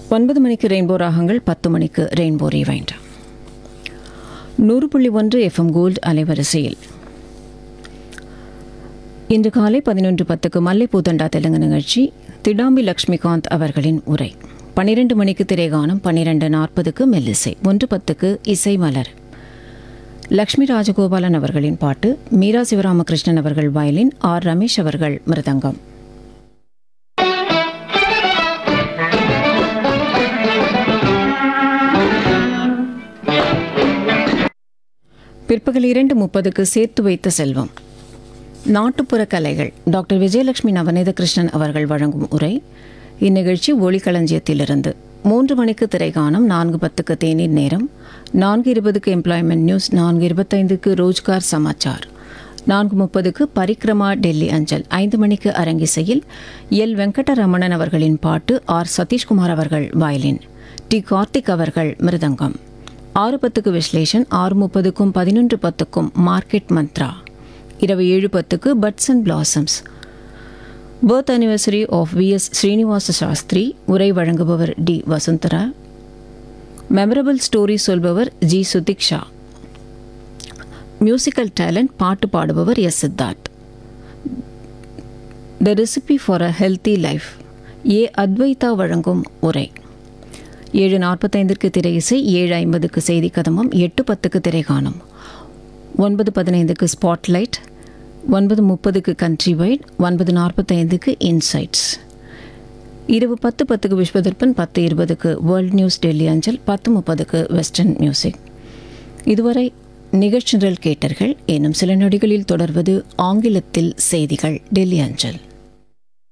ஒன்பது மணிக்கு ரெயின்போ ராகங்கள் பத்து மணிக்கு ரெயின்போ ரீவைண்ட் நூறு புள்ளி ஒன்று எஃப்எம் கோல்டு அலைவரிசையில் இன்று காலை பதினொன்று பத்துக்கு மல்லைப்பூதண்டா தெலுங்கு நிகழ்ச்சி திடாம்பி லக்ஷ்மிகாந்த் அவர்களின் உரை பன்னிரண்டு மணிக்கு திரைகானம் பன்னிரண்டு நாற்பதுக்கு மெல்லிசை ஒன்று பத்துக்கு இசை மலர் லக்ஷ்மி ராஜகோபாலன் அவர்களின் பாட்டு மீரா சிவராமகிருஷ்ணன் அவர்கள் வயலின் ஆர் ரமேஷ் அவர்கள் மிருதங்கம் பிற்பகல் இரண்டு முப்பதுக்கு சேர்த்து வைத்த செல்வம் நாட்டுப்புற கலைகள் டாக்டர் விஜயலட்சுமி நவநீத கிருஷ்ணன் அவர்கள் வழங்கும் உரை இந்நிகழ்ச்சி ஒளிக்களஞ்சியத்திலிருந்து மூன்று மணிக்கு திரைகானம் நான்கு பத்துக்கு தேநீர் நேரம் நான்கு இருபதுக்கு எம்ப்ளாய்மெண்ட் நியூஸ் நான்கு இருபத்தைந்துக்கு ரோஜ்கார் சமாச்சார் நான்கு முப்பதுக்கு பரிக்ரமா டெல்லி அஞ்சல் ஐந்து மணிக்கு அரங்கிசையில் எல் வெங்கடரமணன் அவர்களின் பாட்டு ஆர் சதீஷ்குமார் அவர்கள் வயலின் டி கார்த்திக் அவர்கள் மிருதங்கம் ஆறு பத்துக்கு விஸ்லேஷன் ஆறு முப்பதுக்கும் பதினொன்று பத்துக்கும் மார்க்கெட் மந்த்ரா இரவு ஏழு பத்துக்கு buds and blossoms birth anniversary of V S Srinivasa Sastri உரை வழங்குபவர் டி வசுந்தரா மெமரபிள் ஸ்டோரி சொல்பவர் ஜி சுதிக்ஷா மியூசிக்கல் டேலண்ட் பாட்டு பாடுபவர் S Siddharth the recipe for a healthy life A Advaita வழங்கும் உரை ஏழு நாற்பத்தைந்திற்கு திரை இசை ஏழு ஐம்பதுக்கு செய்தி கதமம் எட்டு பத்துக்கு திரைகாணும் ஒன்பது பதினைந்துக்கு ஸ்பாட்லைட் ஒன்பது முப்பதுக்கு கண்ட்ரி வைட் ஒன்பது நாற்பத்தைந்துக்கு இன்சைட்ஸ் இரவு பத்து பத்துக்கு விஸ்வதர்பன் பத்து இருபதுக்கு வேர்ல்ட் நியூஸ் டெல்லி அஞ்சல் பத்து முப்பதுக்கு வெஸ்டர்ன் மியூசிக் இதுவரை நிகழ்ச்சிகள் கேட்டர்கள் இன்னும் சில நொடிகளில் தொடர்வது ஆங்கிலத்தில் செய்திகள் டெல்லி அஞ்சல்